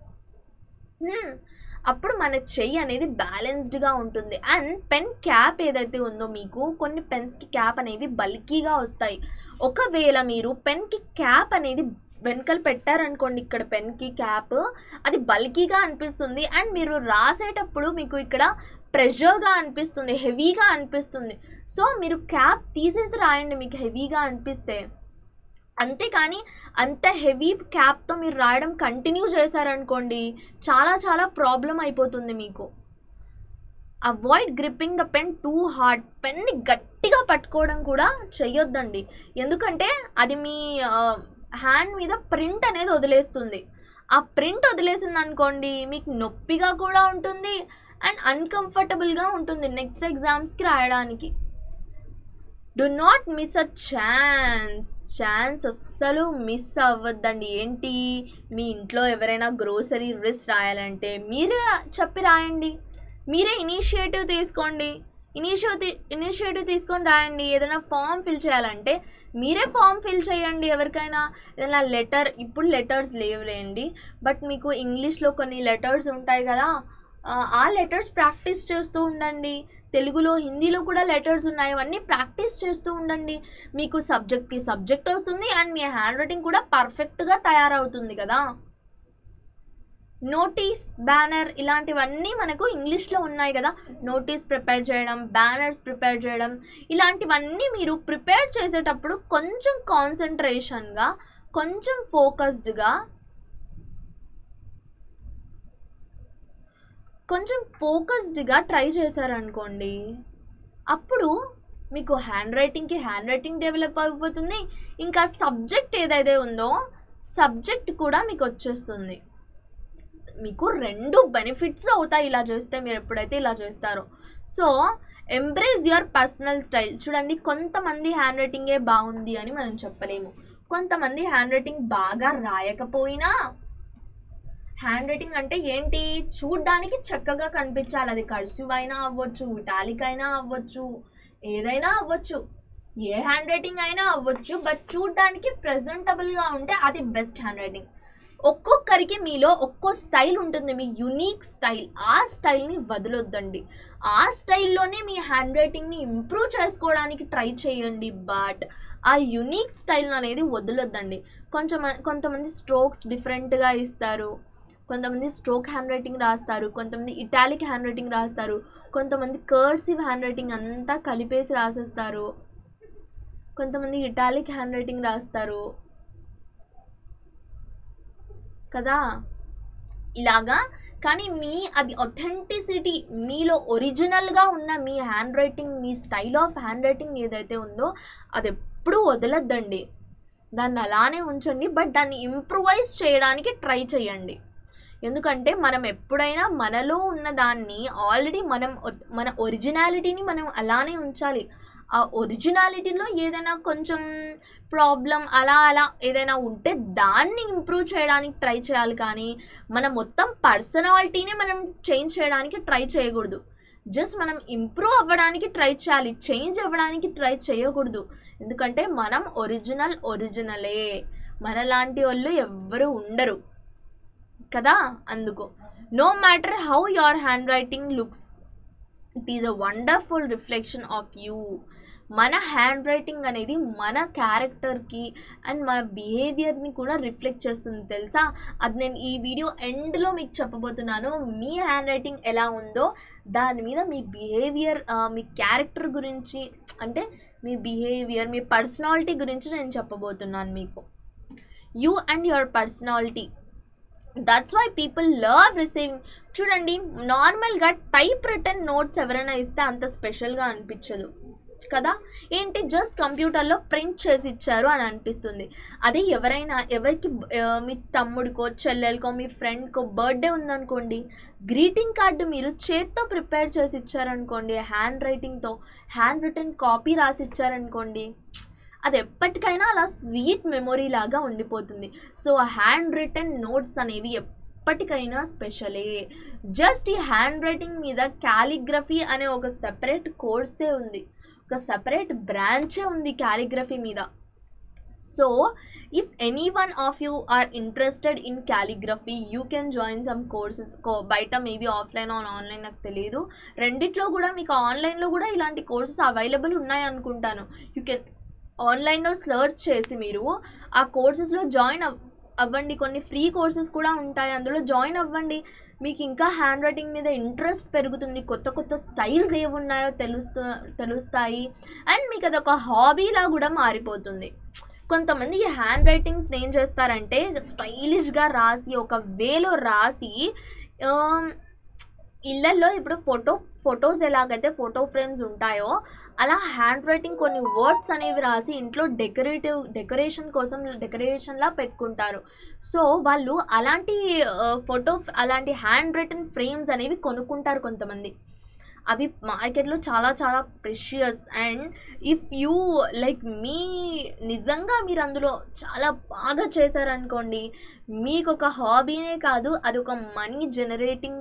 అప్పుడు మన చెయ్యి అనేది బ్యాలెన్స్డ్గా ఉంటుంది అండ్ పెన్ క్యాప్ ఏదైతే ఉందో మీకు కొన్ని పెన్స్కి క్యాప్ అనేవి బల్కీగా వస్తాయి ఒకవేళ మీరు పెన్కి క్యాప్ అనేది వెనకలు పెట్టారనుకోండి ఇక్కడ పెన్కి క్యాప్ అది బల్కీగా అనిపిస్తుంది అండ్ మీరు రాసేటప్పుడు మీకు ఇక్కడ ప్రెషర్గా అనిపిస్తుంది హెవీగా అనిపిస్తుంది సో మీరు క్యాప్ తీసేసి రాయండి మీకు హెవీగా అనిపిస్తే అంతేకాని అంత హెవీ క్యాప్తో మీరు రాయడం కంటిన్యూ చేశారనుకోండి చాలా చాలా ప్రాబ్లం అయిపోతుంది మీకు avoid gripping the pen too hard పెన్ని గట్టిగా పట్టుకోవడం కూడా చెయ్యొద్దండి ఎందుకంటే అది మీ హ్యాండ్ మీద ప్రింట్ అనేది వదిలేస్తుంది ఆ ప్రింట్ వదిలేసింది అనుకోండి మీకు నొప్పిగా కూడా ఉంటుంది అండ్ అన్కంఫర్టబుల్గా ఉంటుంది నెక్స్ట్ ఎగ్జామ్స్కి రాయడానికి do not miss a chance chance అస్సలు మిస్ అవ్వద్దండి ఏంటి మీ ఇంట్లో ఎవరైనా గ్రోసరీ రిస్ట్ రాయాలంటే మీరే చెప్పి రాయండి మీరే ఇనిషియేటివ్ తీసుకోండి ఇనిషియేటివ్ ఇనిషియేటివ్ తీసుకొని రాయండి ఏదైనా ఫామ్ ఫిల్ చేయాలంటే మీరే ఫామ్ ఫిల్ చేయండి ఎవరికైనా ఏదైనా లెటర్ ఇప్పుడు లెటర్స్ లేవులేండి బట్ మీకు ఇంగ్లీష్లో కొన్ని లెటర్స్ ఉంటాయి కదా ఆ లెటర్స్ ప్రాక్టీస్ చేస్తూ ఉండండి తెలుగులో హిందీలో కూడా లెటర్స్ ఉన్నాయి అవన్నీ ప్రాక్టీస్ చేస్తూ ఉండండి మీకు సబ్జెక్ట్కి సబ్జెక్ట్ వస్తుంది అండ్ మీ హ్యాండ్ రైటింగ్ కూడా పర్ఫెక్ట్గా తయారవుతుంది కదా నోటీస్ బ్యానర్ ఇలాంటివన్నీ మనకు ఇంగ్లీష్లో ఉన్నాయి కదా నోటీస్ ప్రిపేర్ చేయడం బ్యానర్స్ ప్రిపేర్ చేయడం ఇలాంటివన్నీ మీరు ప్రిపేర్ చేసేటప్పుడు కొంచెం కాన్సన్ట్రేషన్గా కొంచెం ఫోకస్డ్గా కొంచెం ఫోకస్డ్గా ట్రై చేశారనుకోండి అప్పుడు మీకు హ్యాండ్ రైటింగ్కి హ్యాండ్ రైటింగ్ డెవలప్ అయిపోతుంది ఇంకా సబ్జెక్ట్ ఏదైతే ఉందో సబ్జెక్ట్ కూడా మీకు వచ్చేస్తుంది మీకు రెండు బెనిఫిట్స్ అవుతాయి ఇలా చేస్తే మీరు ఎప్పుడైతే ఇలా చేస్తారో so embrace your personal style చూడండి కొంతమంది హ్యాండ్ రైటింగే బాగుంది అని మనం చెప్పలేము కొంతమంది హ్యాండ్ రైటింగ్ బాగా రాయకపోయినా హ్యాండ్ రైటింగ్ అంటే ఏంటి చూడ్డానికి చక్కగా కనిపించాలి అది కర్సివ్ అయినా అవ్వచ్చు ఇటాలిక్ అయినా అవ్వచ్చు ఏదైనా అవ్వచ్చు ఏ హ్యాండ్ రైటింగ్ అయినా అవ్వచ్చు బట్ చూడ్డానికి ప్రెజెంటబుల్గా ఉంటే అది బెస్ట్ హ్యాండ్ రైటింగ్ ఒక్కొక్కరికి మీలో ఒక్కో స్టైల్ ఉంటుంది మీ యునీక్ స్టైల్ ఆ స్టైల్ని వదలొద్దండి ఆ స్టైల్లోనే మీ హ్యాండ్ రైటింగ్ని ఇంప్రూవ్ చేసుకోవడానికి ట్రై చేయండి బట్ ఆ యునీక్ స్టైల్ అనేది వదలొద్దండి కొంచెం కొంతమంది స్ట్రోక్స్ డిఫరెంట్గా ఇస్తారు కొంతమంది స్ట్రోక్ హ్యాండ్ రైటింగ్ రాస్తారు కొంతమంది ఇటాలిక్ హ్యాండ్ రైటింగ్ రాస్తారు కొంతమంది కర్సివ్ హ్యాండ్ రైటింగ్ అంతా కలిపేసి రాసేస్తారు కొంతమంది ఇటాలిక్ హ్యాండ్ రైటింగ్ రాస్తారు కదా ఇలాగా కానీ మీ అది ఒథెంటిసిటీ మీలో ఒరిజినల్గా ఉన్న మీ హ్యాండ్ రైటింగ్ మీ స్టైల్ ఆఫ్ హ్యాండ్ రైటింగ్ ఏదైతే ఉందో అది ఎప్పుడూ వదలొద్దండి దాన్ని అలానే ఉంచండి బట్ దాన్ని ఇంప్రూవైజ్ చేయడానికి ట్రై చేయండి ఎందుకంటే మనం ఎప్పుడైనా మనలో ఉన్న దాన్ని ఆల్రెడీ మనం ఒ- మన ఒరిజినాలిటీని మనం అలానే ఉంచాలి ఆ ఒరిజినాలిటీలో ఏదైనా కొంచెం ప్రాబ్లం అలా అలా ఏదైనా ఉంటే దాన్ని ఇంప్రూవ్ చేయడానికి ట్రై చేయాలి కానీ మన మొత్తం పర్సనాలిటీని మనం చేంజ్ చేయడానికి ట్రై చేయకూడదు జస్ట్ మనం ఇంప్రూవ్ అవ్వడానికి ట్రై చేయాలి చేంజ్ అవ్వడానికి ట్రై చేయకూడదు ఎందుకంటే మనం ఒరిజినల్ ఒరిజినలే మనలాంటి వాళ్ళు ఎవ్వరు ఉండరు కదా అందుకు no matter how your hand writing looks it is a wonderful reflection of you మన హ్యాండ్ రైటింగ్ అనేది మన క్యారెక్టర్కి అండ్ మన బిహేవియర్ని కూడా రిఫ్లెక్ట్ చేస్తుంది తెలుసా అది నేను ఈ వీడియో ఎండ్లో మీకు చెప్పబోతున్నాను మీ హ్యాండ్ రైటింగ్ ఎలా ఉందో దాని మీద మీ బిహేవియర్ మీ క్యారెక్టర్ గురించి అంటే మీ బిహేవియర్ మీ పర్సనాలిటీ గురించి నేను చెప్పబోతున్నాను మీకు you and your personality that's why people love receiving చూడండి నార్మల్గా టైప్ రిటర్న్ నోట్స్ ఎవరైనా ఇస్తే అంత స్పెషల్గా అనిపించదు కదా ఏంటి జస్ట్ కంప్యూటర్లో ప్రింట్ చేసి ఇచ్చారు అని అనిపిస్తుంది అదే ఎవరైనా ఎవరికి ఆ, మీ తమ్ముడికో చెల్లెలకో మీ ఫ్రెండ్కో బర్త్డే ఉందనుకోండి గ్రీటింగ్ కార్డు మీరు చేత్తో ప్రిపేర్ చేసి ఇచ్చారనుకోండి హ్యాండ్ రైటింగ్తో హ్యాండ్ రిటర్న్ కాపీ రాసి ఇచ్చారనుకోండి అది ఎప్పటికైనా అలా స్వీట్ మెమొరీ లాగా ఉండిపోతుంది సో హ్యాండ్ రిటర్న్ నోట్స్ అనేవి ఎప్పటికైనా స్పెషలే జస్ట్ ఈ హ్యాండ్ రైటింగ్ మీద క్యాలిగ్రఫీ అనే ఒక సెపరేట్ కోర్సే ఉంది ఒక సెపరేట్ బ్రాంచే ఉంది క్యాలిగ్రఫీ మీద so if any one of you are interested in calligraphy you can join some courses బయట మేబీ ఆఫ్లైన్ ఆన్ ఆన్లైన్ నాకు తెలియదు రెండిట్లో కూడా మీకు ఆన్లైన్లో కూడా ఇలాంటి కోర్సెస్ అవైలబుల్ ఉన్నాయి అనుకుంటాను యూ కెన్ ఆన్లైన్లో సెర్చ్ చేసి మీరు ఆ కోర్సెస్లో జాయిన్ అవ్ అవ్వండి కొన్ని ఫ్రీ కోర్సెస్ కూడా ఉంటాయి అందులో జాయిన్ అవ్వండి మీకు ఇంకా హ్యాండ్ రైటింగ్ మీద ఇంట్రెస్ట్ పెరుగుతుంది కొత్త కొత్త స్టైల్స్ ఏవి ఉన్నాయో తెలుస్తూ తెలుస్తాయి అండ్ మీకు అది ఒక హాబీలా కూడా మారిపోతుంది కొంతమంది ఈ హ్యాండ్ రైటింగ్స్ ఏం చేస్తారంటే స్టైలిష్గా రాసి ఒక వేలో రాసి ఆమ్, ఇళ్ళల్లో ఇప్పుడు ఫోటో ఫొటోస్ ఎలాగైతే ఫోటో ఫ్రేమ్స్ ఉంటాయో అలా హ్యాండ్ రైటింగ్ కొన్ని వర్డ్స్ అనేవి రాసి ఇంట్లో డెకరేటివ్ డెకరేషన్ కోసం డెకరేషన్లా పెట్టుకుంటారు సో వాళ్ళు అలాంటి ఫోటో అలాంటి హ్యాండ్ రిటన్ ఫ్రేమ్స్ అనేవి కొనుక్కుంటారు కొంతమంది అవి మార్కెట్లో చాలా చాలా precious and if you like మీ నిజంగా మీరు అందులో చాలా బాగా చేశారనుకోండి మీకు ఒక హాబీనే కాదు అది ఒక మనీ జనరేటింగ్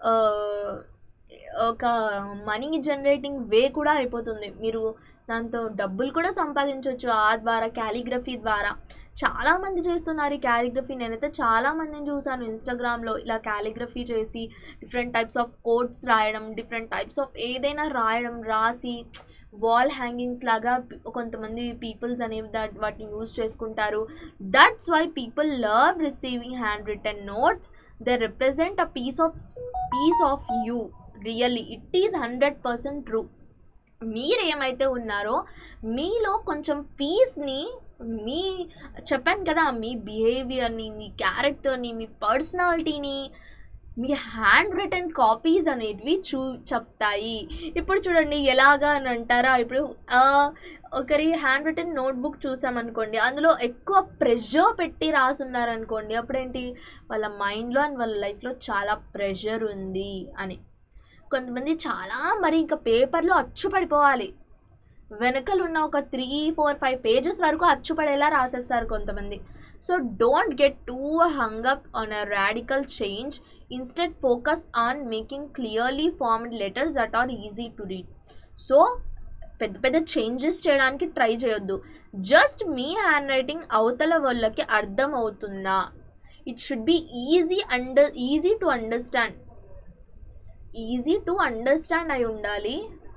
ఒక మనీ జనరేటింగ్ వే కూడా అయిపోతుంది మీరు దాంతో డబ్బులు కూడా సంపాదించవచ్చు ఆ ద్వారా క్యాలిగ్రఫీ ద్వారా చాలామంది చేస్తున్నారు ఈ క్యాలిగ్రఫీ నేనైతే చాలామందిని చూసాను ఇన్స్టాగ్రామ్లో ఇలా క్యాలిగ్రఫీ చేసి డిఫరెంట్ టైప్స్ ఆఫ్ కోడ్స్ రాయడం డిఫరెంట్ టైప్స్ ఆఫ్ ఏదైనా రాయడం రాసి వాల్ హ్యాంగింగ్స్ లాగా పి- కొంతమంది పీపుల్స్ అనేవి దట్ వాటిని యూజ్ చేసుకుంటారు that's why people love receiving hand written notes they represent a piece of piece of you really it is hundred percent true మీరేమైతే ఉన్నారో మీలో కొంచెం పీస్ని మీ చెప్పాను కదా మీ బిహేవియర్ని మీ క్యారెక్టర్ని మీ పర్సనాలిటీని మీ హ్యాండ్ రిటర్న్ కాపీస్ అనేటివి చూ చెప్తాయి ఇప్పుడు చూడండి ఎలాగా అని అంటారా ఇప్పుడు ఆ, ఒకరి హ్యాండ్ రిటర్న్ నోట్బుక్ చూసామనుకోండి అందులో ఎక్కువ ప్రెషర్ పెట్టి రాసున్నారనుకోండి అప్పుడేంటి వాళ్ళ మైండ్లో అండ్ వాళ్ళ లైఫ్లో చాలా ప్రెషర్ ఉంది అని కొంతమంది చాలా మరి ఇంకా పేపర్లో అచ్చు పడిపోవాలి వెనకలు ఉన్న ఒక త్రీ ఫోర్ ఫైవ్ పేజెస్ వరకు అచ్చుపడేలా రాసేస్తారు కొంతమంది so don't get too hung up on a radical change instead focus on making clearly formed letters that are easy to read so పెద్ద పెద్ద చేంజెస్ చేయడానికి ట్రై చేయొద్దు జస్ట్ మీ హ్యాండ్ రైటింగ్ అవతల వాళ్ళకి అర్థం అవుతుందా it should be easy under easy to understand easy to understand అయి ఉండాలి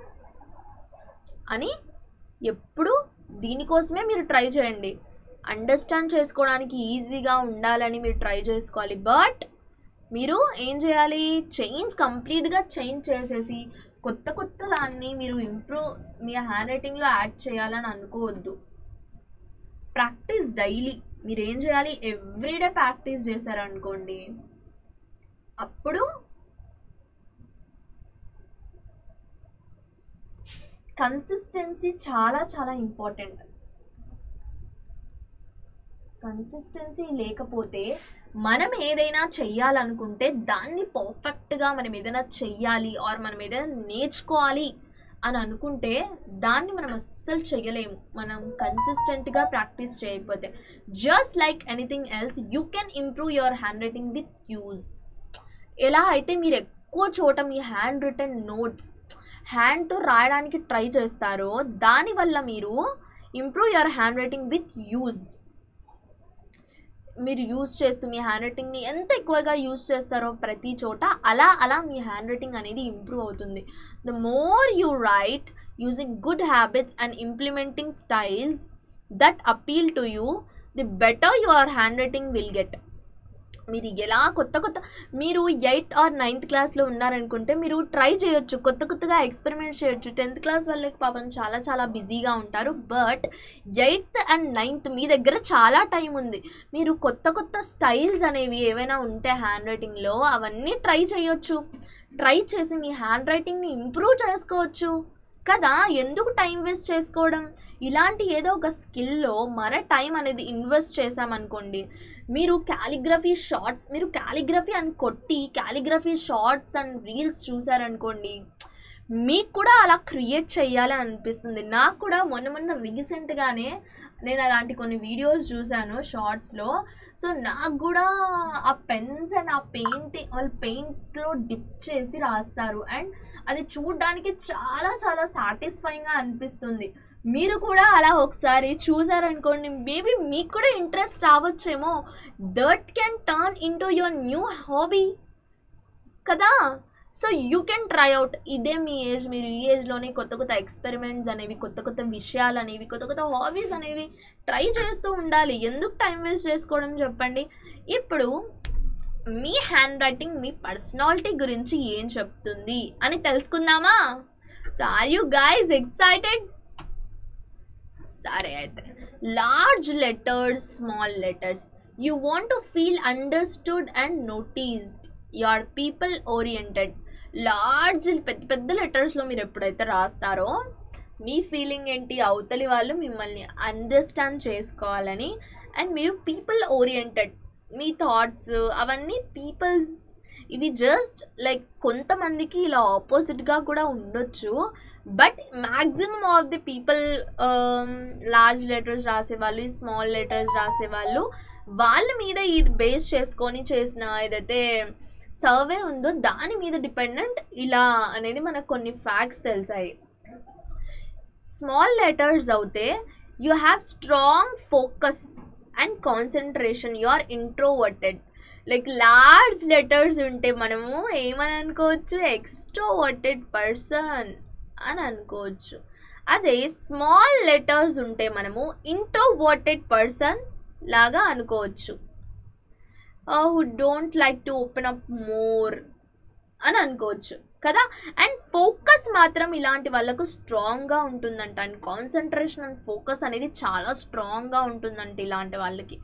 అని ఎప్పుడు దీనికోసమే మీరు ట్రై చేయండి అండర్స్టాండ్ చేసుకోవడానికి ఈజీగా ఉండాలని మీరు ట్రై చేసుకోవాలి బట్ మీరు ఏం చేయాలి చేంజ్ కంప్లీట్గా చేంజ్ చేసేసి కొత్త కొత్త దాన్ని మీరు ఇంప్రూవ్ మీ హ్యాండ్ రైటింగ్లో యాడ్ చేయాలని అనుకోవద్దు ప్రాక్టీస్ డైలీ మీరు ఏం చేయాలి ఎవ్రీడే ప్రాక్టీస్ చేశారనుకోండి అప్పుడు కన్సిస్టెన్సీ చాలా చాలా ఇంపార్టెంట్ కన్సిస్టెన్సీ లేకపోతే మనం ఏదైనా చెయ్యాలనుకుంటే దాన్ని పర్ఫెక్ట్గా మనం ఏదైనా చెయ్యాలి ఆర్ మనం ఏదైనా నేర్చుకోవాలి అని అనుకుంటే దాన్ని మనం అస్సలు చెయ్యలేము మనం కన్సిస్టెంట్గా ప్రాక్టీస్ చేయకపోతే just like anything else you can improve your hand writing with use ఎలా అయితే మీరు ఎక్కువ చోట మీ హ్యాండ్ రిటర్న్ నోట్స్ హ్యాండ్తో రాయడానికి ట్రై చేస్తారో దానివల్ల మీరు improve your hand writing with use మీరు యూజ్ చేస్తూ మీ హ్యాండ్ రైటింగ్ని ఎంత ఎక్కువగా యూజ్ చేస్తారో ప్రతి చోట అలా అలా మీ హ్యాండ్ రైటింగ్ అనేది ఇంప్రూవ్ అవుతుంది the more you write using good habits and implementing styles that appeal to you the better your hand writing will get మీరు ఎలా కొత్త కొత్త మీరు ఎయిత్ ఆర్ నైన్త్ క్లాస్లో ఉన్నారనుకుంటే మీరు ట్రై చేయొచ్చు కొత్త కొత్తగా ఎక్స్పెరిమెంట్ చేయొచ్చు టెన్త్ క్లాస్ వాళ్ళకి పాపం చాలా చాలా బిజీగా ఉంటారు బట్ ఎయిత్ అండ్ నైన్త్ మీ దగ్గర చాలా టైం ఉంది మీరు కొత్త కొత్త స్టైల్స్ అనేవి ఏవైనా ఉంటే హ్యాండ్ రైటింగ్లో అవన్నీ ట్రై చేయొచ్చు ట్రై చేసి మీ హ్యాండ్ రైటింగ్ని ఇంప్రూవ్ చేసుకోవచ్చు కదా ఎందుకు టైం వేస్ట్ చేసుకోవడం ఇలాంటి ఏదో ఒక స్కిల్లో మన టైం అనేది ఇన్వెస్ట్ చేసామనుకోండి మీరు క్యాలిగ్రఫీ షార్ట్స్ మీరు క్యాలిగ్రఫీ అని కొట్టి క్యాలిగ్రఫీ షార్ట్స్ అండ్ రీల్స్ చూసారనుకోండి మీకు కూడా అలా క్రియేట్ చేయాలి అని అనిపిస్తుంది నాకు కూడా మొన్న మొన్న రీసెంట్గానే నేను అలాంటి కొన్ని వీడియోస్ చూశాను షార్ట్స్లో సో నాకు కూడా ఆ పెన్స్ అండ్ ఆ పెయింటింగ్ వాళ్ళు పెయింట్లో డిప్ చేసి రాస్తారు అండ్ అది చూడడానికి చాలా చాలా సాటిస్ఫైయింగ్గా అనిపిస్తుంది మీరు కూడా అలా ఒకసారి చూసారనుకోండి మేబీ మీకు కూడా ఇంట్రెస్ట్ రావచ్చేమో that can turn in to your new hobby కదా so you can try out ఇదే మీ ఏజ్ మీరు ఈ ఏజ్లోనే కొత్త కొత్త ఎక్స్పెరిమెంట్స్ అనేవి కొత్త కొత్త విషయాలు అనేవి కొత్త కొత్త హాబీస్ అనేవి ట్రై చేస్తూ ఉండాలి ఎందుకు టైం వేస్ట్ చేసుకోవడం చెప్పండి ఇప్పుడు మీ హ్యాండ్ రైటింగ్ మీ పర్సనాలిటీ గురించి ఏం చెప్తుంది అని తెలుసుకుందామా so are you guys excited సరే అయితే large letters small letters you want to feel understood and noticed you are people oriented large పెద్ద పెద్ద లెటర్స్లో మీరు ఎప్పుడైతే రాస్తారో మీ ఫీలింగ్ ఏంటి అవతలి వాళ్ళు మిమ్మల్ని అండర్స్టాండ్ చేసుకోవాలని అండ్ మీరు పీపుల్ ఓరియంటెడ్ మీ థాట్స్ అవన్నీ పీపుల్స్ ఇవి జస్ట్ లైక్ కొంతమందికి ఇలా ఆపోజిట్గా కూడా ఉండొచ్చు but maximum of the people large letters రాసేవాళ్ళు స్మాల్ లెటర్స్ రాసేవాళ్ళు వాళ్ళ మీద ఇది బేస్ చేసుకొని చేసిన ఏదైతే సర్వే ఉందో దాని మీద డిపెండెంట్ ఇలా అనేది మనకు కొన్ని ఫ్యాక్ట్స్ తెలిసాయి స్మాల్ లెటర్స్ అవుతే you have strong focus and concentration you are introverted like large letters ఉంటే మనము ఏమని అనుకోవచ్చు ఎక్స్ట్రోవర్టెడ్ పర్సన్ అని అనుకోవచ్చు అదే స్మాల్ లెటర్స్ ఉంటే మనము ఇంట్రోవర్టెడ్ పర్సన్ లాగా అనుకోవచ్చు who don't like to open up more అని అనుకోవచ్చు కదా అండ్ ఫోకస్ మాత్రం ఇలాంటి వాళ్ళకు స్ట్రాంగ్గా ఉంటుందంట అండ్ కాన్సన్ట్రేషన్ అండ్ ఫోకస్ అనేది చాలా స్ట్రాంగ్గా ఉంటుందంట ఇలాంటి వాళ్ళకి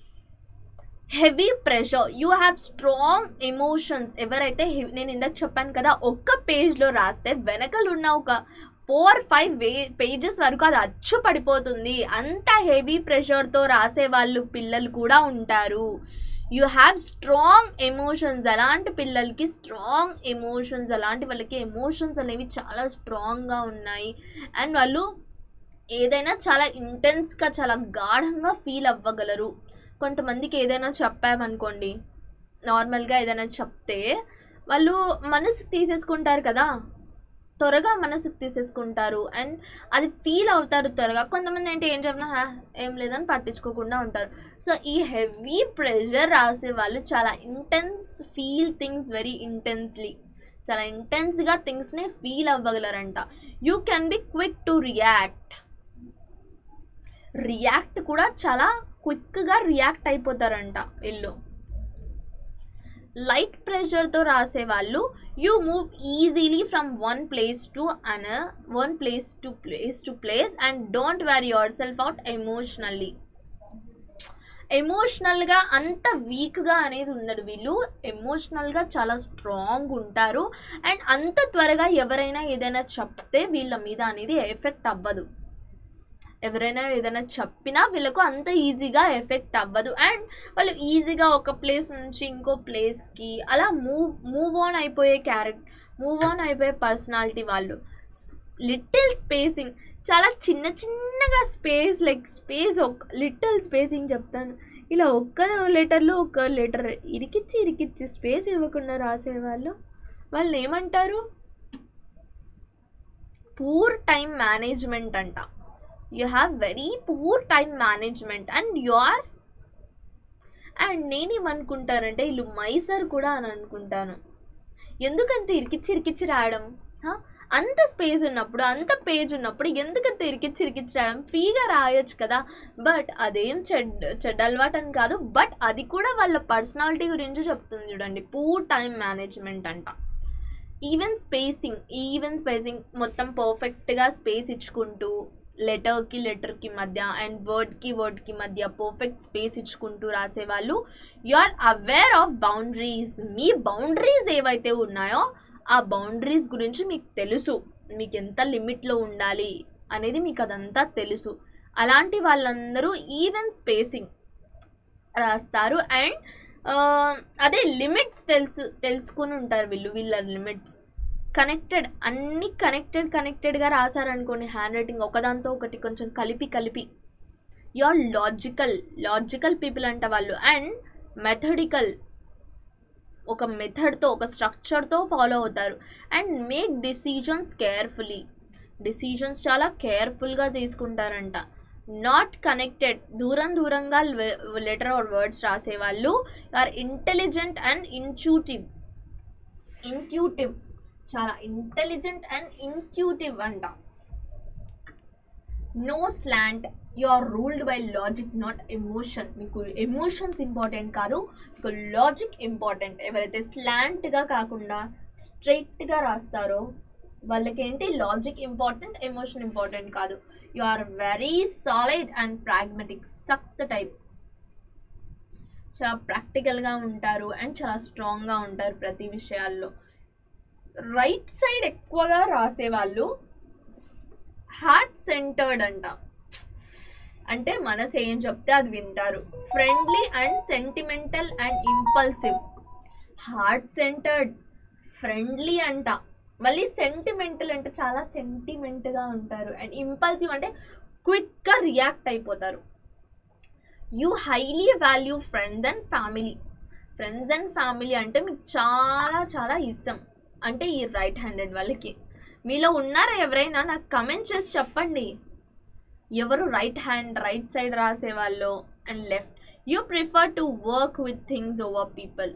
heavy pressure you have strong emotions ఎవరైతే heavy- నేను ఇందాక చెప్పాను కదా ఒక్క పేజ్లో రాస్తే వెనకలు ఉన్న ఒక ఫోర్ ఫైవ్ వే పేజెస్ వరకు అది అచ్చు పడిపోతుంది అంత హెవీ ప్రెషర్తో రాసే వాళ్ళు పిల్లలు కూడా ఉంటారు యూ హ్యావ్ స్ట్రాంగ్ ఎమోషన్స్ అలాంటి పిల్లలకి స్ట్రాంగ్ ఎమోషన్స్ అలాంటి వాళ్ళకి ఎమోషన్స్ అనేవి చాలా స్ట్రాంగ్గా ఉన్నాయి అండ్ వాళ్ళు ఏదైనా చాలా ఇంటెన్స్గా చాలా గాఢంగా ఫీల్ అవ్వగలరు కొంతమందికి ఏదైనా చెప్పామనుకోండి నార్మల్గా ఏదైనా చెప్తే వాళ్ళు మనసు తీసేసుకుంటారు కదా త్వరగా మనసుకు తీసేసుకుంటారు అండ్ అది ఫీల్ అవుతారు త్వరగా కొంతమంది అంటే ఏం చెప్పినా "హా, ఏం లేదని పట్టించుకోకుండా ఉంటారు సో ఈ హెవీ ప్రెషర్ రాసే వాళ్ళు చాలా intense feel things very intensely చాలా ఇంటెన్స్గా థింగ్స్ని ఫీల్ అవ్వగలరంట you can be quick to react react కూడా చాలా క్విక్గా రియాక్ట్ అయిపోతారంట వీళ్ళు లైట్ ప్రెషర్తో రాసే వాళ్ళు you move easily from one place to an one place to place to place and don't wear yourself out emotionally ఎమోషనల్గా అంత వీక్గా అనేది ఉండదు వీళ్ళు ఎమోషనల్గా చాలా స్ట్రాంగ్ ఉంటారు అండ్ అంత త్వరగా ఎవరైనా ఏదైనా చెప్తే వీళ్ళ మీద అనేది ఎఫెక్ట్ అవ్వదు ఎవరైనా ఏదైనా చెప్పినా వీళ్ళకు అంత ఈజీగా ఎఫెక్ట్ అవ్వదు అండ్ వాళ్ళు ఈజీగా ఒక ప్లేస్ నుంచి ఇంకో ప్లేస్కి అలా మూవ్ మూవ్ ఆన్ అయిపోయే క్యారెక్టర్ మూవ్ ఆన్ అయిపోయే పర్సనాలిటీ వాళ్ళు లిటిల్ స్పేసింగ్ చాలా చిన్న చిన్నగా స్పేస్ లైక్ స్పేస్ ఒక లిటిల్ స్పేసింగ్ చెప్తాను ఇలా ఒక్క లెటర్లో ఒక లెటర్ ఇరికిచ్చి ఇరికిచ్చి స్పేస్ ఇవ్వకుండా రాసేవాళ్ళు వాళ్ళు ఏమంటారు పూర్ టైం మేనేజ్మెంట్ అంట you have very poor time management and you are and నేనేమనుకుంటానంటే వీళ్ళు మైసర్ కూడా అని అనుకుంటాను ఎందుకంత ఇరికిచ్చి ఇరికిచ్చి రాయడం హ? అంత స్పేస్ ఉన్నప్పుడు అంత పేజ్ ఉన్నప్పుడు ఎందుకంత ఇరికిచ్చి ఇరికిచ్చి రాయడం ఫ్రీగా రాయొచ్చు కదా బట్ అదేం చెడ్ చెడ్డ అలవాటు అని కాదు బట్ అది కూడా వాళ్ళ పర్సనాలిటీ గురించి చెప్తుంది చూడండి పూర్ టైం మేనేజ్మెంట్ అంట ఈవెన్ స్పేసింగ్ ఈవెన్ స్పేసింగ్ మొత్తం పర్ఫెక్ట్గా స్పేస్ ఇచ్చుకుంటూ లెటర్కి లెటర్కి మధ్య అండ్ వర్డ్కి వర్డ్కి మధ్య పర్ఫెక్ట్ స్పేస్ ఇచ్చుకుంటూ రాసేవాళ్ళు you are aware of boundaries మీ బౌండరీస్ ఏవైతే ఉన్నాయో ఆ బౌండరీస్ గురించి మీకు తెలుసు మీకు ఎంత లిమిట్లో ఉండాలి అనేది మీకు అదంతా తెలుసు అలాంటి వాళ్ళందరూ ఈవెన్ స్పేసింగ్ రాస్తారు అండ్ అదే లిమిట్స్ తెలుసు తెలుసుకుని ఉంటారు వీళ్ళు వీళ్ళ లిమిట్స్ కనెక్టెడ్ అన్ని కనెక్టెడ్ కనెక్టెడ్గా రాశారనుకోండి హ్యాండ్ రైటింగ్ ఒకదాంతో ఒకటి కొంచెం కలిపి కలిపి యువర్ లాజికల్ లాజికల్ పీపుల్ అంట వాళ్ళు అండ్ మెథడికల్ ఒక మెథడ్తో ఒక స్ట్రక్చర్తో ఫాలో అవుతారు and make decisions carefully decisions చాలా కేర్ఫుల్గా తీసుకుంటారంట నాట్ కనెక్టెడ్ దూరం దూరంగా లెటర్ ఆర్ వర్డ్స్ రాసేవాళ్ళు are intelligent and intuitive intuitive చాలా ఇంటెలిజెంట్ అండ్ ఇంట్యూటివ్ అంట no slant you are ruled by logic not emotion మీకు ఎమోషన్స్ ఇంపార్టెంట్ కాదు మీకు లాజిక్ ఇంపార్టెంట్ ఎవరైతే స్లాంట్గా కాకుండా స్ట్రైట్గా రాస్తారో వాళ్ళకేంటి లాజిక్ ఇంపార్టెంట్ ఎమోషన్ ఇంపార్టెంట్ కాదు you are very solid and pragmatic సక్త టైప్ చాలా ప్రాక్టికల్గా ఉంటారు అండ్ చాలా స్ట్రాంగ్గా ఉంటారు ప్రతి విషయాల్లో రైట్ సైడ్ ఎక్కువగా రాసేవాళ్ళు హార్ట్ సెంటర్డ్ అంట అంటే మనసు ఏం చెప్తే అది వింటారు friendly and sentimental and impulsive heart centered friendly అంట మళ్ళీ సెంటిమెంటల్ అంటే చాలా సెంటిమెంట్గా ఉంటారు అండ్ ఇంపల్సివ్ అంటే క్విక్గా రియాక్ట్ అయిపోతారు you highly value friends and family friends and family అంటే మీకు చాలా చాలా ఇష్టం అంటే ఈ రైట్ హ్యాండెడ్ వాళ్ళకి మీలో ఉన్నారా ఎవరైనా నాకు కమెంట్ చేసి చెప్పండి ఎవరు రైట్ హ్యాండ్ రైట్ సైడ్ రాసేవాళ్ళు and left you prefer to work with things over people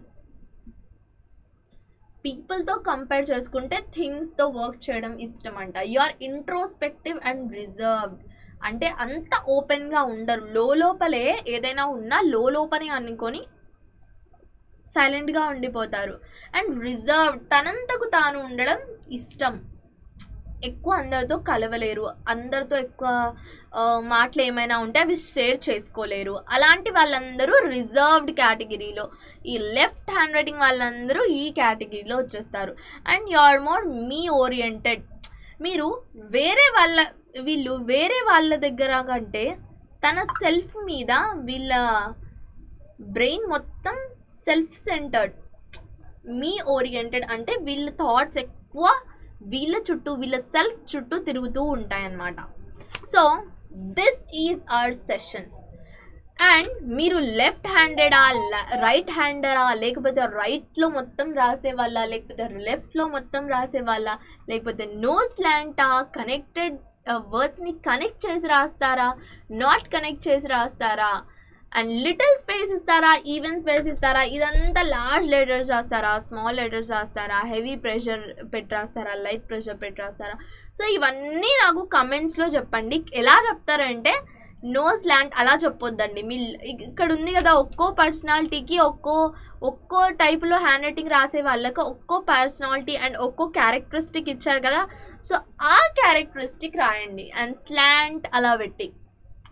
పీపుల్తో కంపేర్ చేసుకుంటే థింగ్స్తో వర్క్ చేయడం ఇష్టం అంట you are introspective and reserved అంటే అంత ఓపెన్గా ఉండరు లో లోపలే ఏదైనా ఉన్నా లో లోపనే అనుకొని సైలెంట్గా ఉండిపోతారు అండ్ రిజర్వ్ తనంతకు తాను ఉండడం ఇష్టం ఎక్కువ అందరితో కలవలేరు అందరితో ఎక్కువ ఆ, మాటలు ఏమైనా ఉంటే అవి షేర్ చేసుకోలేరు అలాంటి వాళ్ళందరూ రిజర్వ్డ్ కేటగిరీలో ఈ లెఫ్ట్ హ్యాండ్ రైటింగ్ వాళ్ళందరూ ఈ కేటగిరీలో వచ్చేస్తారు and you are more me oriented మీరు వేరే వాళ్ళ వీళ్ళు వేరే వాళ్ళ దగ్గర కంటే తన సెల్ఫ్ మీద వీళ్ళ బ్రెయిన్ మొత్తం సెల్ఫ్ సెంటర్డ్ మీ ఓరియంటెడ్ అంటే వీళ్ళ థాట్స్ ఎక్కువ వీళ్ళ చుట్టూ వీళ్ళ సెల్ఫ్ చుట్టూ తిరుగుతూ ఉంటాయన్నమాట so this is our session and మీరు లెఫ్ట్ హ్యాండెడా రైట్ హ్యాండరా లేకపోతే రైట్లో మొత్తం రాసే వాళ్ళ లేకపోతే లెఫ్ట్లో మొత్తం రాసే వాళ్ళ లేకపోతే నో స్లాంటా కనెక్టెడ్ వర్డ్స్ని కనెక్ట్ చేసి రాస్తారా నాట్ కనెక్ట్ చేసి రాస్తారా అండ్ లిటిల్ స్పేస్ ఇస్తారా ఈవెన్ స్పేస్ ఇస్తారా ఇదంతా లార్జ్ లెటర్స్ రాస్తారా స్మాల్ లెటర్స్ రాస్తారా హెవీ ప్రెషర్ పెట్టి రాస్తారా లైట్ ప్రెషర్ పెట్టి రాస్తారా సో ఇవన్నీ నాకు కమెంట్స్లో చెప్పండి ఎలా చెప్తారంటే నో స్లాంట్ అలా చెప్పొద్దండి మీ ఇక్కడ ఉంది కదా ఒక్కో పర్సనాలిటీకి ఒక్కో ఒక్కో టైప్లో హ్యాండ్ రైటింగ్ రాసే వాళ్ళకి ఒక్కో పర్సనాలిటీ అండ్ ఒక్కో క్యారెక్టరిస్టిక్ ఇచ్చారు కదా సో ఆ క్యారెక్టరిస్టిక్ రాయండి అండ్ స్లాంట్ అలా పెట్టి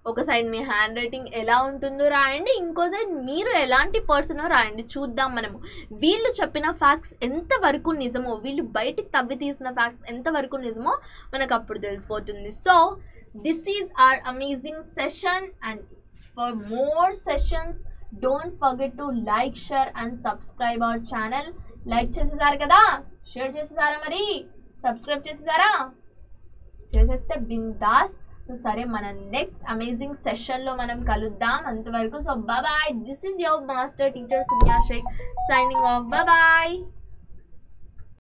ఒక సైడ్ మీ హ్యాండ్ రైటింగ్ ఎలా ఉంటుందో రాయండి ఇంకో సైడ్ మీరు ఎలాంటి పర్సనో రాయండి చూద్దాం మనము వీళ్ళు చెప్పిన ఫ్యాక్ట్స్ ఎంతవరకు నిజమో వీళ్ళు బయటికి తవ్వి తీసిన ఫ్యాక్ట్స్ ఎంతవరకు నిజమో మనకు అప్పుడు తెలిసిపోతుంది so this is our amazing session and for more sessions don't forget to like share and subscribe our channel like చేసేసారు కదా షేర్ చేసేసారా మరి సబ్స్క్రైబ్ చేసేసారా చేసేస్తే బిందాస్ సో సరే మన నెక్స్ట్ అమేజింగ్ సెషన్లో మనం కలుద్దాం అంతవరకు so bye this is your master teacher Sunya Shaik signing off bye